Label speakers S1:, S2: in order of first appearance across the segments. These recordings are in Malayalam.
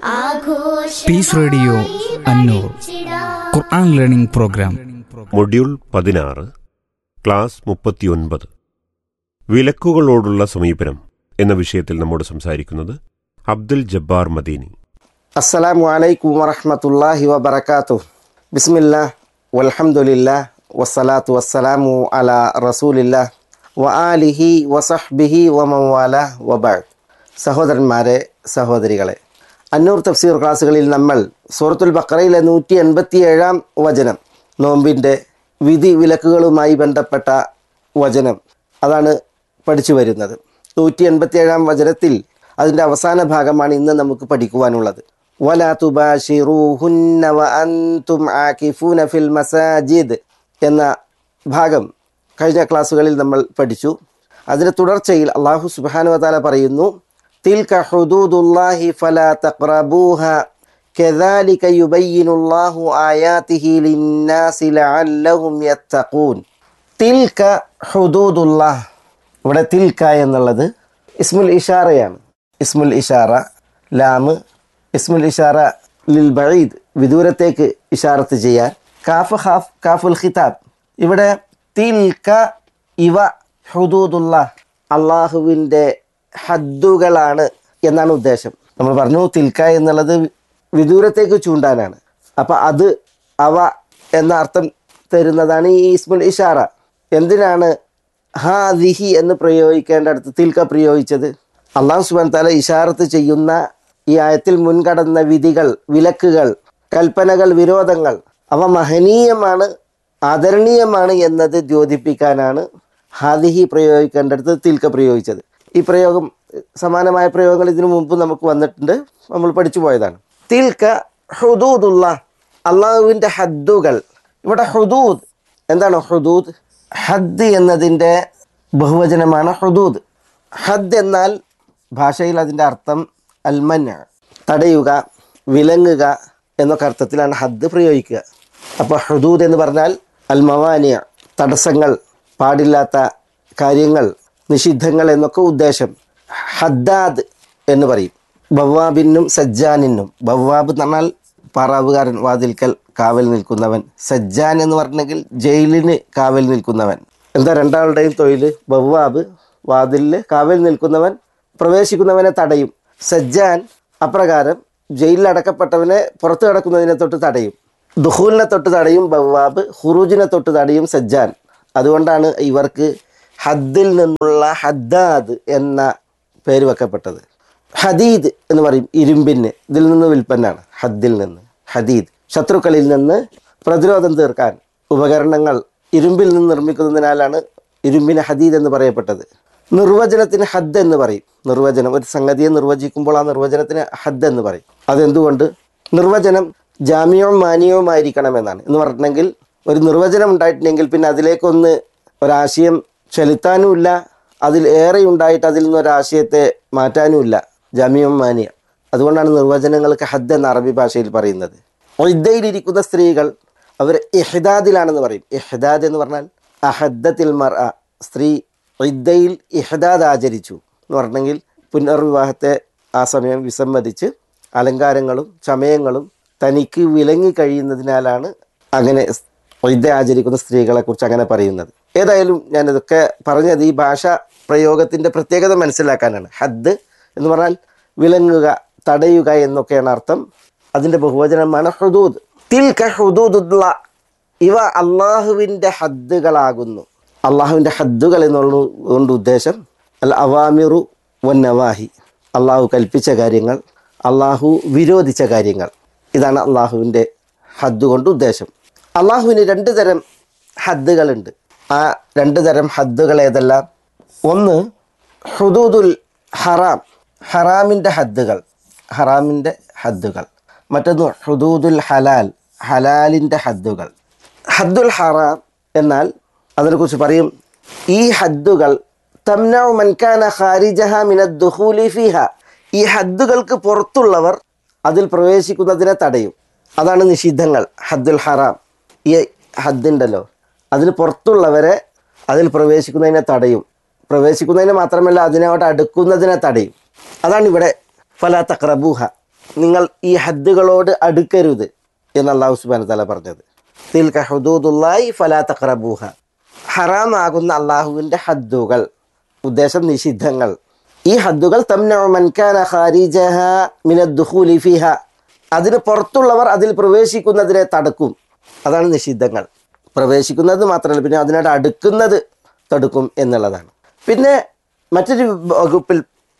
S1: piece radio Annur Quran learning program
S2: module പതിനാറ് ക്ലാസ് മുപ്പത്തിയൊൻപത് വിലക്കുകളോടുള്ള സമീപനം എന്ന വിഷയത്തിൽ നമ്മോട് സംസാരിക്കുന്നത് അബ്ദുൽ ജബ്ബാർ മദീനി
S3: അസ്സലാമു അലൈക്കും വറഹ്മത്തുള്ളാഹി വബറകാതുഹു ബിസ്മില്ലാ വൽഹംദുലില്ലാ വസ്സലാത്തു വസ്സലാമു അലാ റസൂലില്ലാ വ ആലിഹി വസഹ്ബിഹി വമവാല വബഅദ് സഹോദരന്മാരെ സഹോദരികളെ അന്നൂർ തഫ്സീർ ക്ലാസ്സുകളിൽ നമ്മൾ സൂറത്തുൽ ബക്കറയിലെ നൂറ്റി എൺപത്തി ഏഴാം വചനം നോമ്പിൻ്റെ വിധി വിലക്കുകളുമായി ബന്ധപ്പെട്ട വചനം അതാണ് പഠിച്ചു വരുന്നത് നൂറ്റി എൺപത്തി ഏഴാം വചനത്തിൽ അതിൻ്റെ അവസാന ഭാഗമാണ് ഇന്ന് നമുക്ക് പഠിക്കുവാനുള്ളത് വലാ തുബാഷിറൂഹുന്ന വ അൻതും ആകിഫൂന ഫിൽ മസാജിദ് എന്ന ഭാഗം കഴിഞ്ഞ ക്ലാസ്സുകളിൽ നമ്മൾ പഠിച്ചു അതിൻ്റെ തുടർച്ചയിൽ അള്ളാഹു സുബ്ഹാനഹു വതാല പറയുന്നു തിൽക ഹുദൂദുല്ലാഹി ഫലാ തഖ്റബൂഹ كذلك يبين الله آياته للناس لعلهم يتقون തിൽക ഹുദൂദുല്ലാഹ് ഇവിടെ തിൽക എന്നുള്ളത് ഇസ്മുൽ ഇഷാറയാണ് ഇസ്മുൽ ഇഷാറ ലാമ് ഇസ്മുൽ ഇഷാറ ലിൽ ബഈദ് വിദൂരത്തേക്ക് ഇഷാറത്ത് ചെയ്യാൻ കാഫ് ഹാഫ് കാഫുൽ ഖിതാബ് ഇവിടെ തിൽക ഇവ ഹുദൂദുല്ലാഹ് അള്ളാഹുവിൻ്റെ ഹദ്ദുകളാണ് എന്നാണ് ഉദ്ദേശം നമ്മൾ പറഞ്ഞു തിൽക്ക എന്നുള്ളത് വിദൂരത്തേക്ക് ചൂണ്ടാനാണ് അപ്പം അത് അവ എന്ന അർത്ഥം തരുന്നതാണ് ഈ ഇസ്മുൽ ഇഷാറ എന്തിനാണ് ഹാ ദിഹി എന്ന് പ്രയോഗിക്കേണ്ടടുത്ത് തിൽക്ക പ്രയോഗിച്ചത് അള്ളാഹു സുബാൻ താല ഇഷാറത്ത് ചെയ്യുന്ന ഈ ആയത്തിൽ മുൻകടന്ന വിധികൾ വിലക്കുകൾ കൽപ്പനകൾ വിരോധങ്ങൾ അവ മഹനീയമാണ് ആദരണീയമാണ് എന്നത് ദ്യോതിപ്പിക്കാനാണ് ഹാദിഹി പ്രയോഗിക്കേണ്ടടുത്ത് തിൽക്ക പ്രയോഗിച്ചത് ഈ പ്രയോഗം സമാനമായ പ്രയോഗങ്ങൾ ഇതിനു മുമ്പ് നമുക്ക് വന്നിട്ടുണ്ട് നമ്മൾ പഠിച്ചു പോയതാണ് തിൽക്ക ഹുദൂദുള്ള അള്ളാഹുവിൻ്റെ ഹദ്ദുകൾ ഇവിടെ ഹുദൂദ് എന്താണ് ഹുദൂദ് ഹദ് എന്നതിൻ്റെ ബഹുവചനമാണ് ഹുദൂദ് ഹദ് എന്നാൽ ഭാഷയിൽ അതിൻ്റെ അർത്ഥം അൽമന തടയുക വിലങ്ങുക എന്നൊക്കെ അർത്ഥത്തിലാണ് ഹദ് പ്രയോഗിക്കുക അപ്പോൾ ഹുദൂദ് എന്ന് പറഞ്ഞാൽ അൽമവാനിയ തടസ്സങ്ങൾ പാടില്ലാത്ത കാര്യങ്ങൾ നിഷിദ്ധങ്ങൾ എന്നൊക്കെ ഉദ്ദേശം ഹദ്ദാദ് എന്ന് പറയും ബവ്വാബിനും സജ്ജാനിനും ബവ്വാബ് എന്ന് പറഞ്ഞാൽ പാറാവുകാരൻ വാതിൽക്കൽ കാവൽ നിൽക്കുന്നവൻ സജ്ജാൻ എന്ന് പറഞ്ഞെങ്കിൽ ജയിലിന് കാവൽ നിൽക്കുന്നവൻ എന്താ രണ്ടാളുടെയും തൊഴിൽ ബവ്വാബ് വാതിലിൽ കാവൽ നിൽക്കുന്നവൻ പ്രവേശിക്കുന്നവനെ തടയും സജ്ജാൻ അപ്രകാരം ജയിലിൽ അടക്കപ്പെട്ടവനെ പുറത്തു കിടക്കുന്നതിനെ തൊട്ട് തടയും ദുഹൂലിനെ തൊട്ട് തടയും ബവ്വാബ് ഹുറൂജിനെ തൊട്ട് തടയും സജ്ജാൻ അതുകൊണ്ടാണ് ഇവർക്ക് ഹദ്ദിൽ നിന്നുള്ള ഹദ്ദാദ് എന്ന പേര് വെക്കപ്പെട്ടത് ഹദീദ് എന്ന് പറയും ഇരുമ്പിന് ഇതിൽ നിന്ന് വിൽപ്പനാണ് ഹദ്ദിൽ നിന്ന് ഹദീദ് ശത്രുക്കളിൽ നിന്ന് പ്രതിരോധം തീർക്കാൻ ഉപകരണങ്ങൾ ഇരുമ്പിൽ നിന്ന് നിർമ്മിക്കുന്നതിനാലാണ് ഇരുമ്പിന് ഹദീദ് എന്ന് പറയപ്പെട്ടത് നിർവചനത്തിന് ഹദ് എന്ന് പറയും നിർവചനം ഒരു സംഗതിയെ നിർവചിക്കുമ്പോൾ ആ നിർവചനത്തിന് ഹദ് എന്ന് പറയും അതെന്തുകൊണ്ട് നിർവചനം ജാമ്യവും മാന്യവുമായിരിക്കണമെന്നാണ് എന്ന് പറഞ്ഞിട്ടുണ്ടെങ്കിൽ ഒരു നിർവചനം ഉണ്ടായിട്ടുണ്ടെങ്കിൽ പിന്നെ അതിലേക്കൊന്ന് ഒരാശയം ചെലുത്താനുമില്ല അതിൽ ഏറെ ഉണ്ടായിട്ട് അതിൽ നിന്ന് ഒരാശയത്തെ മാറ്റാനുമില്ല ജാമ്യം മാനിയ അതുകൊണ്ടാണ് നിർവചനങ്ങൾക്ക് ഹദ് എന്ന അറബി ഭാഷയിൽ പറയുന്നത് ഇദ്ദയിലിരിക്കുന്ന സ്ത്രീകൾ അവർ ഇഹ്ദാദിലാണെന്ന് പറയും ഇഹ്ദാദ് എന്ന് പറഞ്ഞാൽ അഹദ്ദത്തിൽ മർ സ്ത്രീ ഇദ്ദയിൽ ഇഹ്ദാദ് ആചരിച്ചു എന്ന് പറഞ്ഞെങ്കിൽ പുനർവിവാഹത്തെ ആ സമയം വിസമ്മതിച്ച് അലങ്കാരങ്ങളും ചമയങ്ങളും തനിക്ക് വിലങ്ങി കഴിയുന്നതിനാലാണ് അങ്ങനെ ഇദ്ദ ആചരിക്കുന്ന സ്ത്രീകളെക്കുറിച്ച് അങ്ങനെ പറയുന്നത് ഏതായാലും ഞാനിതൊക്കെ പറഞ്ഞത് ഈ ഭാഷ പ്രയോഗത്തിൻ്റെ പ്രത്യേകത മനസ്സിലാക്കാനാണ് ഹദ് എന്ന് പറഞ്ഞാൽ വിലങ്ങുക തടയുക എന്നൊക്കെയാണ് അർത്ഥം അതിൻ്റെ ബഹുവചനമാണ് ഹുദൂദ് തിൽക ഹുദൂദുള്ള ഇവ അള്ളാഹുവിൻ്റെ ഹദ്ദുകളാകുന്നു അള്ളാഹുവിൻ്റെ ഹദ്ദുകൾ എന്നുള്ളതുകൊണ്ട് ഉദ്ദേശം അൽ അവാമിറു വന്നവാഹി അള്ളാഹു കൽപ്പിച്ച കാര്യങ്ങൾ അള്ളാഹു വിരോധിച്ച കാര്യങ്ങൾ ഇതാണ് അള്ളാഹുവിൻ്റെ ഹദ്ദ് കൊണ്ട് ഉദ്ദേശം അള്ളാഹുവിന് രണ്ട് തരം ഹദ്ദുകളുണ്ട് ആ രണ്ട് തരം ഹദ്ദുകൾ ഏതെല്ലാം ഒന്ന് ഹുദൂദുൽ ഹറാം ഹറാമിൻ്റെ ഹദ്ദുകൾ ഹറാമിൻ്റെ ഹദ്ദുകൾ മറ്റൊന്ന് ഹുദൂദുൽ ഹലാൽ ഹലാലിൻ്റെ ഹദ്ദുകൾ ഹദ്ദുൽ ഹറാം എന്നാൽ അതിനെക്കുറിച്ച് പറയും ഈ ഹദ്ദുകൾ തംനഉ മൻകാന ഖാരിജഹ മിനദ് ദുഖൂലി ഫീഹ ഈ ഹദ്ദുകൾക്ക് പുറത്തുള്ളവർ അതിൽ പ്രവേശിക്കുന്നതിനെ തടയും അതാണ് നിഷിദ്ധങ്ങൾ ഹദ്ദുൽ ഹറാം ഈ ഹദ്ദുണ്ടല്ലോ അതിന് പുറത്തുള്ളവരെ അതിൽ പ്രവേശിക്കുന്നതിനെ തടയും പ്രവേശിക്കുന്നതിന് മാത്രമല്ല അതിനോട് അടുക്കുന്നതിനെ തടയും അതാണ് ഇവിടെ ഫല തക്രബൂഹ നിങ്ങൾ ഈ ഹദ്ദുകളോട് അടുക്കരുത് എന്ന് അള്ളാഹു സുബാന തല പറഞ്ഞത് തിൽക ഹുദൂദുല്ലായി ഫലാ തഖറബൂഹ ഹറാമാകുന്ന അള്ളാഹുവിൻ്റെ ഹദ്ദുകൾ ഉദ്ദേശം നിഷിദ്ധങ്ങൾ ഈ ഹദ്ദുകൾ തംനഉ മൻ കാന ഖാരിജഹ മിനദ്ദുഖൂലി ഫിഹ അതിന് പുറത്തുള്ളവർ അതിൽ പ്രവേശിക്കുന്നതിനെ തടുക്കും അതാണ് നിഷിദ്ധങ്ങൾ പ്രവേശിക്കുന്നത് മാത്രമല്ല പിന്നെ അതിനോട് അടുക്കുന്നത് തടുക്കും എന്നുള്ളതാണ് പിന്നെ മറ്റൊരു വകുപ്പിൽ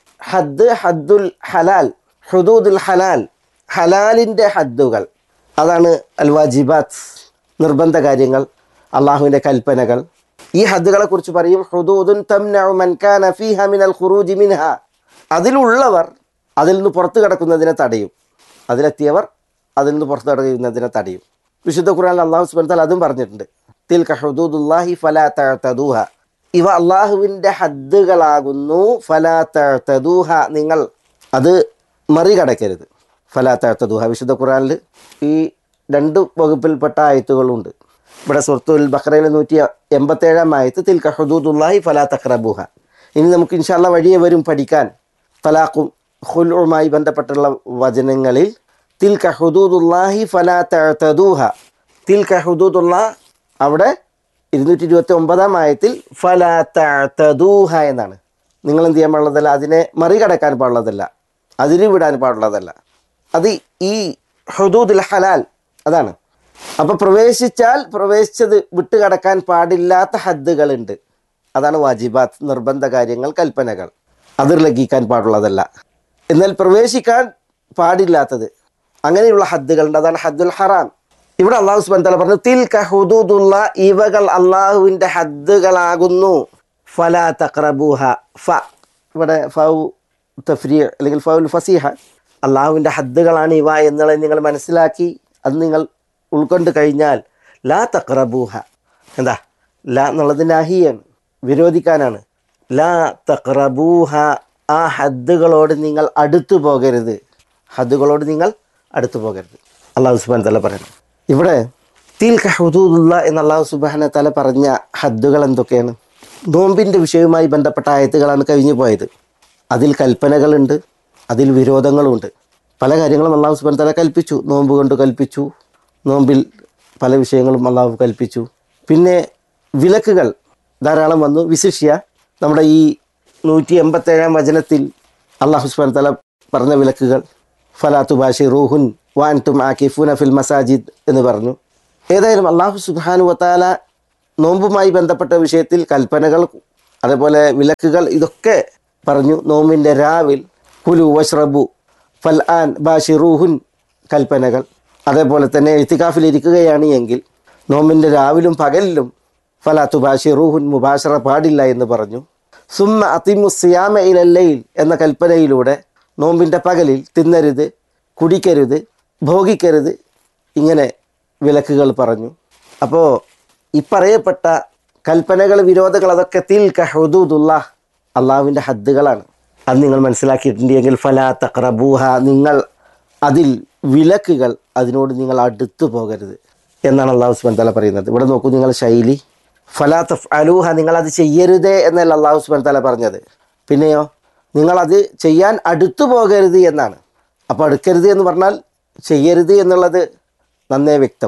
S3: ഹദ് ഹദ്ദുൽ ഹലാൽ ഹുദൂദുൽ ഹലാൽ ഹലാലിൻ്റെ ഹദ്ദുകൾ അതാണ് അൽ വാജിബാത്ത് നിർബന്ധ കാര്യങ്ങൾ അള്ളാഹുവിൻ്റെ കൽപ്പനകൾ ഈ ഹദ്ദുകളെ കുറിച്ച് പറയും ഹുദൂദുൻ തംനഉ മൻ കാന ഫീഹ മിനൽ ഖുറൂജി മിൻഹ അതിലുള്ളവർ അതിൽ നിന്ന് പുറത്തു കിടക്കുന്നതിനെ തടയും അതിലെത്തിയവർ അതിൽ നിന്ന് പുറത്തു കിടക്കുന്നതിനെ തടയും വിശുദ്ധ ഖുർആൻ അള്ളാഹു സുബാൻ അതും പറഞ്ഞിട്ടുണ്ട് തിൽക ഹുദൂദുല്ലാഹി ഫലാ തഅതദൂഹ ഇവ അള്ളാഹുവിൻ്റെ ഹദ്ദുകളാകുന്നു ഫലാ തഅതദൂഹ നിങ്ങൾ അത് മറികടക്കരുത് ഫലാ തഅതദൂഹ വിശുദ്ധ ഖുർആനിൽ ഈ രണ്ട് വകുപ്പിൽപ്പെട്ട ആയത്തുകളുണ്ട് ഇവിടെ സുഹൃത്തുൽ ബഹ്റയിലെ നൂറ്റി എൺപത്തേഴാം ആയത്ത് തിൽക ഹുദൂദുല്ലാഹി ഫലാ തഖ്റബൂഹ ഇനി നമുക്ക് ഇൻഷാല്ല വഴിയെ വരും പഠിക്കാൻ തലാഖും ഖുലുമായി ബന്ധപ്പെട്ടുള്ള വചനങ്ങളിൽ തിൽക ഹുദൂദുല്ലാഹി ഫലാ തഅതദൂഹ തിൽക ഹുദൂദുല്ലാ അവിടെ ഇരുന്നൂറ്റി ഇരുപത്തി ഒമ്പതാം ആയത്തിൽ ഫലാ തഅതദൂഹ എന്നാണ് നിങ്ങൾ എന്ത് ചെയ്യാൻ പാടുള്ളതല്ല അതിനെ മറികടക്കാൻ പാടുള്ളതല്ല അതിന് വിടാൻ പാടുള്ളതല്ല അത് ഈ ഹുദൂദുൽ ഹലാൽ അതാണ് അപ്പോൾ പ്രവേശിച്ചാൽ പ്രവേശിച്ചത് വിട്ടുകടക്കാൻ പാടില്ലാത്ത ഹദ്ദുകളുണ്ട് അതാണ് വാജിബാത്ത് നിർബന്ധ കാര്യങ്ങൾ കൽപ്പനകൾ അതിർ ലംഘിക്കാൻ പാടുള്ളതല്ല എന്നാൽ പ്രവേശിക്കാൻ പാടില്ലാത്തത് അങ്ങനെയുള്ള ഹദ്ദുകളുണ്ട് അതാണ് ഹദ്ദുൽ ഹറാം ഇവിടെ അള്ളാഹു സുബാൻ തല പറഞ്ഞു തിൽ ഹുദൂദുള്ള ഇവകൾ അള്ളാഹുവിൻ്റെ ഹദ്ദുകളാകുന്നു ഫലാ തഖ്റബൂഹ ഫ ഇവിടെ ഫൗ തഫ്രീ അല്ലെങ്കിൽ ഫൗൽ ഫസീഹ അള്ളാഹുവിൻ്റെ ഹദ്ദുകളാണ് ഇവ എന്നുള്ളത് നിങ്ങൾ മനസ്സിലാക്കി അത് നിങ്ങൾ ഉൾക്കൊണ്ട് കഴിഞ്ഞാൽ ലാ തഖ്റബൂഹ എന്താ ലാ എന്നുള്ളത് നാഹിയാണ് വിരോധിക്കാനാണ് ലാ തഖ്റബൂഹ ആ ഹദ്ദുകളോട് നിങ്ങൾ അടുത്തു പോകരുത് ഹദ്ദുകളോട് നിങ്ങൾ അടുത്തു പോകരുത് അള്ളാഹു സുബാൻ തല പറയണം ഇവിടെ തീൽക്ക ഹുദൂദുള്ള എന്ന് അള്ളാഹു സുബാന തല പറഞ്ഞ ഹദ്ദുകൾ എന്തൊക്കെയാണ് നോമ്പിൻ്റെ വിഷയവുമായി ബന്ധപ്പെട്ട ആയത്തുകളാണ് കഴിഞ്ഞു പോയത് അതിൽ കൽപ്പനകളുണ്ട് അതിൽ വിരോധങ്ങളുമുണ്ട് പല കാര്യങ്ങളും അള്ളാഹു സുബാൻ തല കൽപ്പിച്ചു നോമ്പ് കൊണ്ട് കൽപ്പിച്ചു നോമ്പിൽ പല വിഷയങ്ങളും അള്ളാഹു കൽപ്പിച്ചു പിന്നെ വിലക്കുകൾ ധാരാളം വന്നു വിശിഷ്യ നമ്മുടെ ഈ നൂറ്റി എൺപത്തേഴാം വചനത്തിൽ അള്ളാഹു സുബാൻ തല പറഞ്ഞ വിലക്കുകൾ ഫലാത്തു ബാഷി റൂഹുൻ വാൻ തും ആക്കിഫുന ഫിൽ മസാജിദ് എന്ന് പറഞ്ഞു ഏതായാലും അള്ളാഹു സുബാനു വത്താല നോമ്പുമായി ബന്ധപ്പെട്ട വിഷയത്തിൽ കൽപ്പനകൾ അതേപോലെ വിലക്കുകൾ ഇതൊക്കെ പറഞ്ഞു നോമ്പിൻ്റെ രാവിൽ കുലു വഷ്റബു ഫൽ ആൻ ബാഷി റൂഹുൻ കൽപ്പനകൾ അതേപോലെ തന്നെ എഴുത്തിക്കാഫിൽ ഇരിക്കുകയാണ് എങ്കിൽ നോമ്പിൻ്റെ രാവിലും പകലിലും ഫലാത്തു ബാഷി റൂഹുൻ മുബാഷറ പാടില്ല എന്ന് പറഞ്ഞു സുമ്മ അതിമു സിയാമ ഇലല്ലയിൽ എന്ന കൽപ്പനയിലൂടെ നോമ്പിൻ്റെ പകലിൽ തിന്നരുത് കുടിക്കരുത് ഭോഗിക്കരുത് ഇങ്ങനെ വിലക്കുകൾ പറഞ്ഞു അപ്പോൾ ഈ പറയപ്പെട്ട കൽപ്പനകൾ വിരോധങ്ങൾ അതൊക്കെ തിൽ കഹുദൂദുള്ള അള്ളാഹുവിൻ്റെ ഹദ്ദുകളാണ് അത് നിങ്ങൾ മനസ്സിലാക്കിയിട്ടുണ്ടെങ്കിൽ ഫലാ തഖ്റബൂഹ നിങ്ങൾ അതിൽ വിലക്കുകൾ അതിനോട് നിങ്ങൾ അടുത്തു പോകരുത് എന്നാണ് അള്ളാഹു സുബാൻ തല പറയുന്നത് ഇവിടെ നോക്കൂ നിങ്ങൾ ശൈലി ഫലാ തഫ് അലൂഹ നിങ്ങളത് ചെയ്യരുതേ എന്നല്ല അള്ളാഹു സുബാൻ തല പറഞ്ഞത് പിന്നെയോ നിങ്ങളത് ചെയ്യാൻ അടുത്തു പോകരുത് എന്നാണ് അപ്പോൾ അടുക്കരുത് എന്ന് പറഞ്ഞാൽ ചെയ്യരുത് എന്നുള്ളത് നന്നേ വ്യക്തം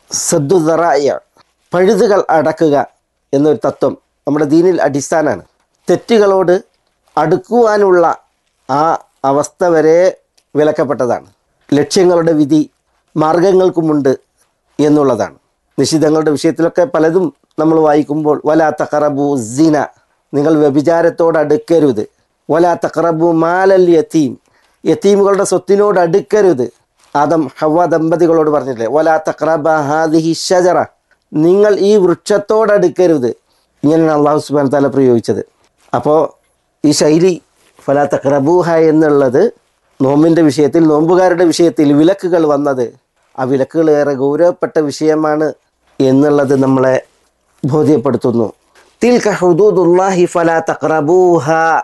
S3: സദ്ദുദറായ പഴുതുകൾ അടക്കുക എന്നൊരു തത്വം നമ്മുടെ ദീനിൽ അടിസ്ഥാനമാണ് തെറ്റുകളോട് അടുക്കുവാനുള്ള ആ അവസ്ഥ വരെ വിലക്കപ്പെട്ടതാണ് ലക്ഷ്യങ്ങളുടെ വിധി മാർഗങ്ങൾക്കുമുണ്ട് എന്നുള്ളതാണ് നിഷിദ്ധങ്ങളുടെ വിഷയത്തിലൊക്കെ പലതും നമ്മൾ വായിക്കുമ്പോൾ വലാ തഖറബു സിന നിങ്ങൾ വ്യഭിചാരത്തോട് അടുക്കരുത് വലാ തഖറബു മാലൽ യത്തീം യത്തീമുകളുടെ സ്വത്തിനോട് അടുക്കരുത് ആദം ഹവ ദമ്പതികളോട് പറഞ്ഞില്ലേ വലാ തഖറബ ഹാദിഹി ഷജറ നിങ്ങൾ ഈ വൃക്ഷത്തോട് അടുക്കരുത് ഇങ്ങനെയാണ് അള്ളാഹു സുബാൻ താല പ്രയോഗിച്ചത് അപ്പോൾ ഈ ശൈലി ഫലാ തഖറബൂഹ എന്നുള്ളത് നോമ്പിൻ്റെ വിഷയത്തിൽ നോമ്പുകാരുടെ വിഷയത്തിൽ വിലക്കുകൾ വന്നത് ആ വിലക്കുകൾ ഏറെ ഗൗരവപ്പെട്ട വിഷയമാണ് എന്നുള്ളത് നമ്മളെ ബോധ്യപ്പെടുത്തുന്നു തിൽക ഹുദൂദുല്ലാഹി ഫലാ തഖറബൂഹ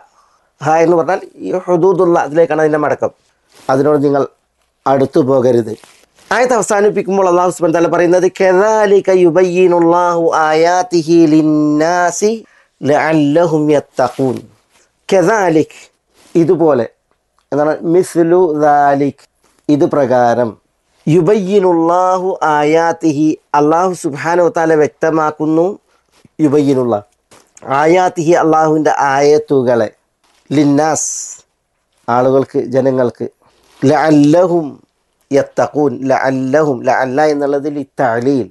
S3: ഹ എന്ന് പറഞ്ഞാൽ ഈ ഹുദൂദുള്ള അതിലേക്കാണ് അതിൻ്റെ മടക്കം അതിനോട് നിങ്ങൾ അടുത്തു പോകരുത് ആയത്ത് അവസാനിപ്പിക്കുമ്പോൾ അള്ളാഹു സുബ്ഹാനഹു വ തആല പറയുന്നത് കദാലിക യുബയ്യിനുല്ലാഹു ആയാതിഹി ലിന്നാസി ലഅല്ലഹും യത്തഖൂൻ കദാലിക് ഇതുപോലെ എന്താണ് മിസ്ലു ദാലിക് ഇത് പ്രകാരം യുബയ്യിനുള്ളാഹു ആയാത്തിഹി അള്ളാഹു സുബാനു താല വ്യക്തമാക്കുന്നു യുബയ്യിനുള്ള ആയാത്തിഹി അള്ളാഹുവിൻ്റെ ആയത്തുകളെ ലിന്നാസ് ആളുകൾക്ക് ജനങ്ങൾക്ക് ലഅല്ലഹും യത്തഖൂൻ ലഅല്ലഹും ലഅല്ല എന്നുള്ളതിൽ തലീൽ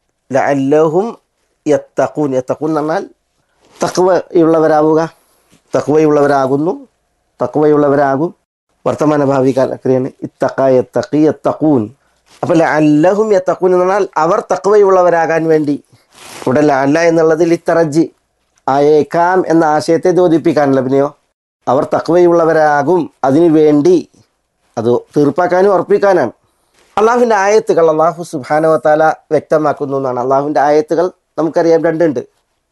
S3: ലഅല്ലഹും യത്തഖൂൻ യത്തഖൂൻ എന്ന് പറഞ്ഞാൽ തക്വയുള്ളവരാവുക തക്വയുള്ളവരാകുന്നു തക്വയുള്ളവരാകും വർത്തമാന ഭാവി കാലക്രിയാണ് ഇത്തക്ക യത്തഖി യത്തഖൂൻ അപ്പോൾ ലഅല്ലഹും യത്തഖൂൻ എന്ന് പറഞ്ഞാൽ അവർ തക്വയുള്ളവരാകാൻ വേണ്ടി ഇവിടെ ലഅല്ല എന്നുള്ളതിൽ ഇത്തറജി ആയേക്കാം എന്ന ആശയത്തെ ദ്യോതിപ്പിക്കാനല്ല പിന്നെയോ അവർ തക്വയുള്ളവരാകും അതിനു വേണ്ടി അത് തീർപ്പാക്കാനും ഉറപ്പിക്കാനാണ് അള്ളാഹുവിൻ്റെ ആയത്തുകൾ അള്ളാഹു സുബാനവത്താല വ്യക്തമാക്കുന്നു എന്നാണ് അള്ളാഹുവിൻ്റെ ആയത്തുകൾ നമുക്കറിയാം രണ്ടുണ്ട്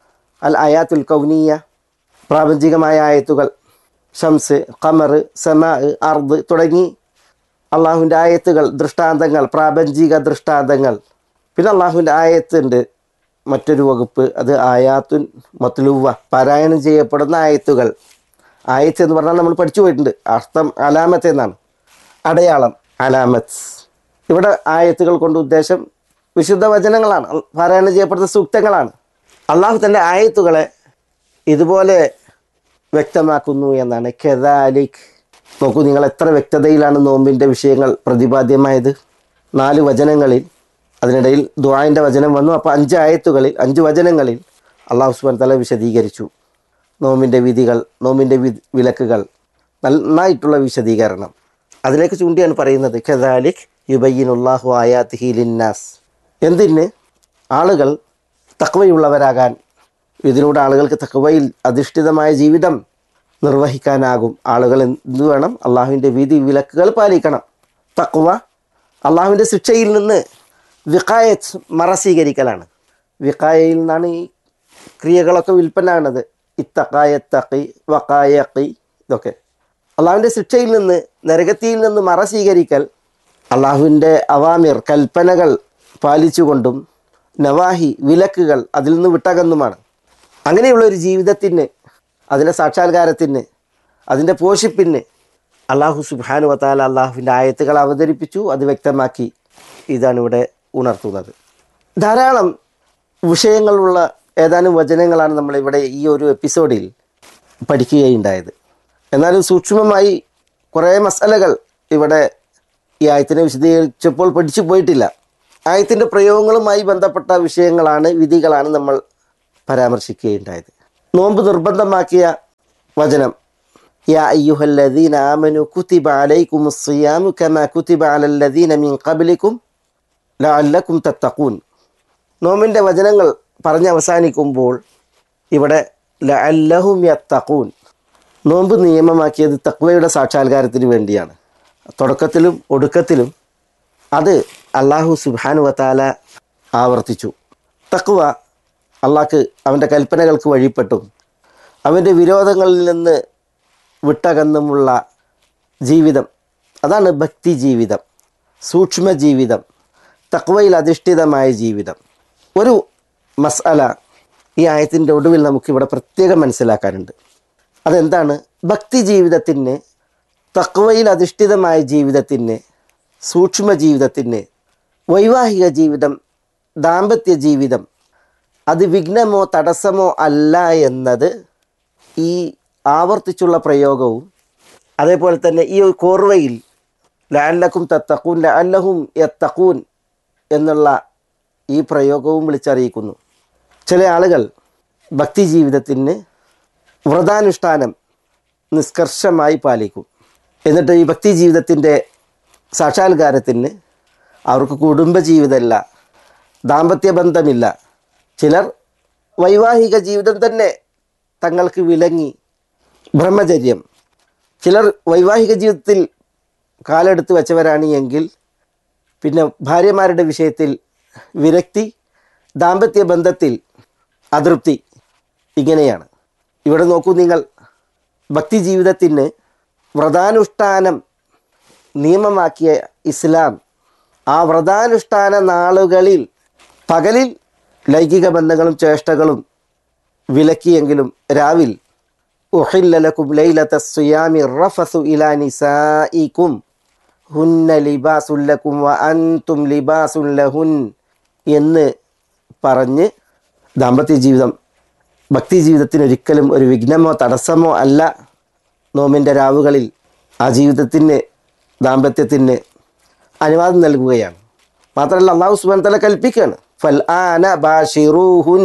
S3: അൽ ആയാത്തുൽ കൗനീയ പ്രാപഞ്ചികമായ ആയത്തുകൾ ഷംസ് ഖമർ സമ അർദ് തുടങ്ങി അള്ളാഹുവിൻ്റെ ആയത്തുകൾ ദൃഷ്ടാന്തങ്ങൾ പ്രാപഞ്ചിക ദൃഷ്ടാന്തങ്ങൾ പിന്നെ അള്ളാഹുവിൻ്റെ ആയത്തുണ്ട് മറ്റൊരു വകുപ്പ് അത് ആയാത്തുൻ മത്ലുവ പാരായണം ചെയ്യപ്പെടുന്ന ആയത്തുകൾ ആയത്ത് എന്ന് പറഞ്ഞാൽ നമ്മൾ പഠിച്ചു പോയിട്ടുണ്ട് അർത്ഥം അലാമത്ത് എന്നാണ് അടയാളം അലാമത്ത് ഇവിടെ ആയത്തുകൾ കൊണ്ട് ഉദ്ദേശം വിശുദ്ധ വചനങ്ങളാണ് പാരായണം ചെയ്യപ്പെടുന്ന സൂക്തങ്ങളാണ് അള്ളാഹു തൻ്റെ ആയത്തുകളെ ഇതുപോലെ വ്യക്തമാക്കുന്നു എന്നാണ് കെദാലിക് നോക്കൂ നിങ്ങൾ എത്ര വ്യക്തതയിലാണ് നോമ്പിൻ്റെ വിഷയങ്ങൾ പ്രതിപാദ്യമായത് നാല് വചനങ്ങളിൽ അതിനിടയിൽ ദുആൻ്റെ വചനം വന്നു അപ്പോൾ അഞ്ച് ആയത്തുകളിൽ അഞ്ച് വചനങ്ങളിൽ അള്ളാഹു സുബാൻ തല വിശദീകരിച്ചു നോമ്പിൻ്റെ വിധികൾ നോമ്പിൻ്റെ വി വിലക്കുകൾ നന്നായിട്ടുള്ള വിശദീകരണം അതിലേക്ക് ചൂണ്ടിയാണ് പറയുന്നത് ഖദാലിക് യുബയ്യിനുല്ലാഹു ആയാത്തിഹി ലിന്നാസ് എന്തിന് ആളുകൾ തക്വയുള്ളവരാകാൻ ഇതിലൂടെ ആളുകൾക്ക് തക്വയിൽ അധിഷ്ഠിതമായ ജീവിതം നിർവഹിക്കാനാകും ആളുകൾ എന്ത് വേണം അള്ളാഹുവിൻ്റെ വിധി വിലക്കുകൾ പാലിക്കണം തക്വ അള്ളാഹുവിൻ്റെ ശിക്ഷയിൽ നിന്ന് വിക്കായത്ത് മറ സ്വീകരിക്കലാണ് വിക്കായയിൽ നിന്നാണ് ഈ ക്രിയകളൊക്കെ വിൽപ്പനാണത് ഇത്തക്കായത്തക്കി വക്കായക്കി ഇതൊക്കെ അള്ളാഹുവിൻ്റെ ശിക്ഷയിൽ നിന്ന് നരകത്തിയിൽ നിന്ന് മറ സ്വീകരിക്കൽ അള്ളാഹുവിൻ്റെ അവാമിർ കൽപ്പനകൾ പാലിച്ചുകൊണ്ടും നവാഹി വിലക്കുകൾ അതിൽ നിന്ന് വിട്ടകന്നുമാണ് അങ്ങനെയുള്ള ഒരു ജീവിതത്തിന് അതിൻ്റെ സാക്ഷാത്കാരത്തിന് അതിൻ്റെ പോഷിപ്പിന് അള്ളാഹു സുബാനു വത്താല അള്ളാഹുവിൻ്റെ ആയത്തുകൾ അവതരിപ്പിച്ചു അത് വ്യക്തമാക്കി ഇതാണ് ഇവിടെ ഉണർത്തുന്നത് ധാരാളം വിഷയങ്ങളുള്ള ഏതാനും വചനങ്ങളാണ് നമ്മളിവിടെ ഈ ഒരു എപ്പിസോഡിൽ പഠിക്കുകയുണ്ടായത് എന്നാലും സൂക്ഷ്മമായി കുറേ മസാലകൾ ഇവിടെ ഈ ആയത്തിനെ വിശദീകരിച്ചപ്പോൾ പഠിച്ചു പോയിട്ടില്ല ആയത്തിൻ്റെ പ്രയോഗങ്ങളുമായി ബന്ധപ്പെട്ട വിഷയങ്ങളാണ് വിധികളാണ് നമ്മൾ പരാമർശിക്കുകയുണ്ടായത് നോമ്പ് നിർബന്ധമാക്കിയ വചനം യാ അയ്യുഹല്ലദീന ആമനു കുതിബ അലൈക്കും സിയാമു കമാ കുതിബ അലല്ലദീന മിൻ ഖബ്ലിക്കും ലഅല്ലക്കും തത്തഖൂൻ നോമിൻ്റെ വചനങ്ങൾ പറഞ്ഞ് അവസാനിക്കുമ്പോൾ ഇവിടെ ലഅല്ലഹും യത്തഖൂൻ നോമ്പ് നിയമമാക്കിയത് തക്വയുടെ സാക്ഷാത്കാരത്തിന് വേണ്ടിയാണ് തുടക്കത്തിലും ഒടുക്കത്തിലും അത് അള്ളാഹു സുബാനു വത്താല ആവർത്തിച്ചു തക്വ അള്ളാഹ്ക്ക് അവൻ്റെ കൽപ്പനകൾക്ക് വഴിപ്പെട്ടും അവൻ്റെ വിരോധങ്ങളിൽ നിന്ന് വിട്ടകന്നുമുള്ള ജീവിതം അതാണ് ഭക്തി ജീവിതം സൂക്ഷ്മ ജീവിതം തക്വയിൽ അധിഷ്ഠിതമായ ജീവിതം ഒരു മസാല ഈ ആയത്തിൻ്റെ ഒടുവിൽ നമുക്കിവിടെ പ്രത്യേകം മനസ്സിലാക്കാനുണ്ട് അതെന്താണ് ഭക്തി ജീവിതത്തിന് തക്വയിൽ അധിഷ്ഠിതമായ ജീവിതത്തിന് സൂക്ഷ്മ ജീവിതത്തിന് വൈവാഹിക ജീവിതം ദാമ്പത്യ ജീവിതം അത് വിഘ്നമോ തടസ്സമോ അല്ല എന്നത് ഈ ആവർത്തിച്ചുള്ള പ്രയോഗവും അതേപോലെ തന്നെ ഈ ഒരു കോർവയിൽ ലാലക്കും തത്തക്കൂൻ ലാലഹും യത്തക്കൂൻ എന്നുള്ള ഈ പ്രയോഗവും വിളിച്ചറിയിക്കുന്നു ചില ആളുകൾ ഭക്തി ജീവിതത്തിന് വ്രതാനുഷ്ഠാനം നിഷ്കർഷമായി പാലിക്കും എന്നിട്ട് ഈ ഭക്തി ജീവിതത്തിൻ്റെ സാക്ഷാത്കാരത്തിന് അവർക്ക് കുടുംബജീവിതമില്ല ദാമ്പത്യ ബന്ധമില്ല ചിലർ വൈവാഹിക ജീവിതം തന്നെ തങ്ങൾക്ക് വിലങ്ങി ബ്രഹ്മചര്യം ചിലർ വൈവാഹിക ജീവിതത്തിൽ കാലെടുത്ത് വെച്ചവരാണ് എങ്കിൽ പിന്നെ ഭാര്യമാരുടെ വിഷയത്തിൽ വിരക്തി ദാമ്പത്യ ബന്ധത്തിൽ അതൃപ്തി ഇങ്ങനെയാണ് ഇവിടെ നോക്കൂ നിങ്ങൾ ഭക്തി ജീവിതത്തിന് വ്രതാനുഷ്ഠാനം നിയമമാക്കിയ ഇസ്ലാം ആ വ്രതാനുഷ്ഠാന നാളുകളിൽ പകലിൽ ലൈംഗിക ബന്ധങ്ങളും ചേഷ്ടകളും വിലക്കിയെങ്കിലും രാവിൽ ഉഹില്ലലക്കും ലൈലത്ത സുയാമി റഫസു ഇലാ നിസായിക്കും ഹുന്ന ലിബാസുല്ലക്കും വ അൻതും ലിബാസുല്ലഹുൻ എന്ന് പറഞ്ഞ് ദാമ്പത്യ ജീവിതം ഭക്തി ജീവിതത്തിന് ഒരിക്കലും ഒരു വിഘ്നമോ തടസ്സമോ അല്ല നോമിൻ്റെ രാവുകളിൽ ആ ജീവിതത്തിന് ദാമ്പത്യത്തിന് അനുവാദം നൽകുകയാണ് മാത്രമല്ല അള്ളാഹു സുബാൻ തല കൽപ്പിക്കുകയാണ് ഫൽ ആന ബാഷിറൂഹുൻ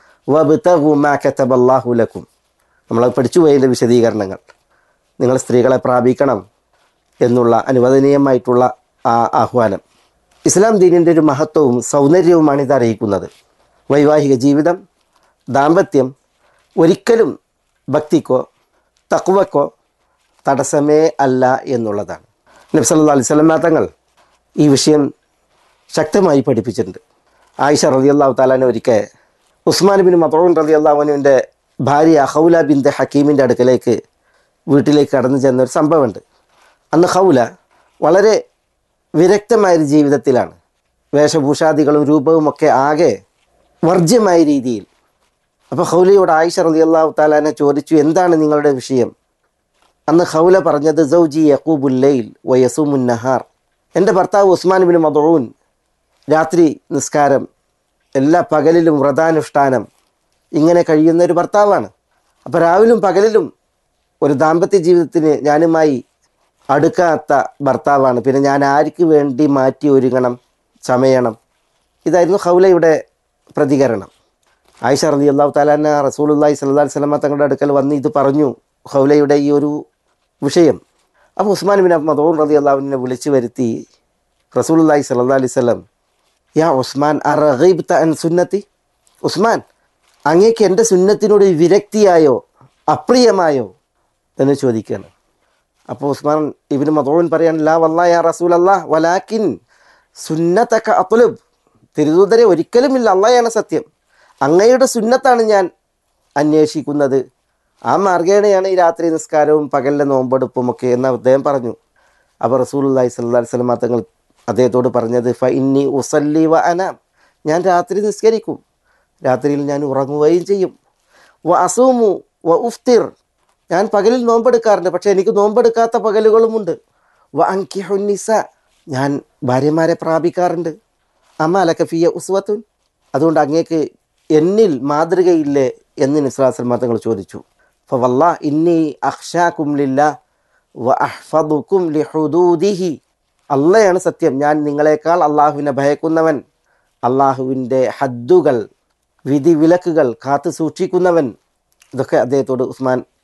S3: വബ്തഗു മാ കതബല്ലാഹു ലക്കും നമ്മൾ പഠിച്ചു പോയതിൻ്റെ വിശദീകരണങ്ങൾ നിങ്ങൾ സ്ത്രീകളെ പ്രാപിക്കണം എന്നുള്ള അനുവദനീയമായിട്ടുള്ള ആ ആഹ്വാനം ഇസ്ലാം ദീനിൻ്റെ ഒരു മഹത്വവും സൗന്ദര്യവുമാണ് ഇത് അറിയിക്കുന്നത് വൈവാഹിക ജീവിതം ദാമ്പത്യം ഒരിക്കലും ഭക്തിക്കോ തക്വക്കോ തടസ്സമേ അല്ല എന്നുള്ളതാണ് നബി സല്ലല്ലാഹു അലൈഹി വസല്ലം തങ്ങൾ ഈ വിഷയം ശക്തമായി പഠിപ്പിച്ചിട്ടുണ്ട് ആയിഷ റളിയല്ലാഹു താലാനെ ഒരിക്കൽ ഉസ്മാൻ ബിൻ മതൂൻ റളിയല്ലാഹുവിൻ്റെ ഭാര്യ ഹൗല ബിന്ദ ഹക്കീമിൻ്റെ അടുക്കലേക്ക് വീട്ടിലേക്ക് കടന്നു ചെന്ന ഒരു സംഭവമുണ്ട് അന്ന് ഹൗല വളരെ വിരക്തമായൊരു ജീവിതത്തിലാണ് വേഷഭൂഷാദികളും രൂപവും ഒക്കെ ആകെ വർജ്യമായ രീതിയിൽ അപ്പോൾ ഹൗലയോട് ആയിഷ റളിയല്ലാഹു താലാനെ ചോദിച്ചു എന്താണ് നിങ്ങളുടെ വിഷയം അന്ന് ഹൗല പറഞ്ഞത് സൗജി യക്കൂബുല്ലൈൽ വയസുമുൻ നഹാർ എൻ്റെ ഭർത്താവ് ഉസ്മാൻ ബിൻ മദൂൻ രാത്രി നിസ്കാരം എല്ലാ പകലിലും വ്രതാനുഷ്ഠാനം ഇങ്ങനെ കഴിയുന്ന ഒരു ഭർത്താവാണ് അപ്പോൾ രാവിലും പകലിലും ഒരു ദാമ്പത്യ ജീവിതത്തിന് ഞാനുമായി അടുക്കാത്ത ഭർത്താവാണ് പിന്നെ ഞാൻ ആർക്ക് വേണ്ടി മാറ്റി ഒരുങ്ങണം ചമയണം ഇതായിരുന്നു ഹൗലയുടെ പ്രതികരണം ആയിഷ റലി അള്ളാഹു താലാന റസൂലുല്ലാഹി സല്ലാ സ്വലമ തങ്ങളുടെ അടുക്കൽ വന്ന് ഇത് പറഞ്ഞു ഹൗലയുടെ ഈ ഒരു വിഷയം അപ്പോൾ ഉസ്മാൻ ബിൻ മദൂൻ റലി അള്ളാഹുവിനെ വിളിച്ചു വരുത്തി റസൂലുല്ലാഹി സല്ലാ അലൈഹി സ്വലം യാ ഉസ്മാൻ അറീബ്ത അൻ സുന്നത്തി ഉസ്മാൻ അങ്ങേക്ക് എൻ്റെ സുന്നത്തിനോട് വിരക്തിയായോ അപ്രിയമായോ എന്ന് ചോദിക്കുകയാണ് അപ്പോൾ ഉസ്മാൻ ഇബിന് മദൂൻ പറയാൻ ലാ വല്ലാ യാ റസൂൽ അല്ലാഹ് വലാക്കിൻ സുന്നത്തക്ക അത്തുലുബ് തിരുദൂതരെ ഒരിക്കലുമില്ല അള്ളായാണ് സത്യം അങ്ങയുടെ സുന്നത്താണ് ഞാൻ അന്വേഷിക്കുന്നത് ആ മാർഗേണയാണ് ഈ രാത്രി നിസ്കാരവും പകലിലെ നോമ്പെടുപ്പും ഒക്കെ എന്ന് അദ്ദേഹം പറഞ്ഞു അപ്പോൾ റസൂലുല്ലാഹി സ്വല്ലല്ലാഹി അലൈഹി വസല്ലം തങ്ങൾ അദ്ദേഹത്തോട് പറഞ്ഞത് ഫ ഇന്നി ഉസല്ലി വ അനാം ഞാൻ രാത്രി നിസ്കരിക്കും രാത്രിയിൽ ഞാൻ ഉറങ്ങുകയും ചെയ്യും വ അസൂമു വ ഉഫ്തിർ ഞാൻ പകലിൽ നോമ്പെടുക്കാറുണ്ട് പക്ഷേ എനിക്ക് നോമ്പെടുക്കാത്ത പകലുകളുമുണ്ട് വ അങ്കിഹുന്നിസ ഞാൻ ഭാര്യമാരെ പ്രാപിക്കാറുണ്ട് അമ്മ അലക്കഫിയ ഉസ്വത്തുൻ അതുകൊണ്ട് അങ്ങേക്ക് എന്നിൽ മാതൃകയില്ലേ എന്ന് നിസ്ലാസൽമാ തങ്ങൾ ചോദിച്ചു ഫവല്ലാ ഇന്നി അഹ്ഷാക്കും ലില്ല വ അഹ്ഫദുക്കും ലിഹുദൂദിഹി അള്ളയാണ് സത്യം ഞാൻ നിങ്ങളെക്കാൾ അള്ളാഹുവിനെ ഭയക്കുന്നവൻ അള്ളാഹുവിൻ്റെ ഹദ്ദുകൾ വിധി വിലക്കുകൾ കാത്തു സൂക്ഷിക്കുന്നവൻ ഇതൊക്കെ അദ്ദേഹത്തോട് ഉസ്മാൻ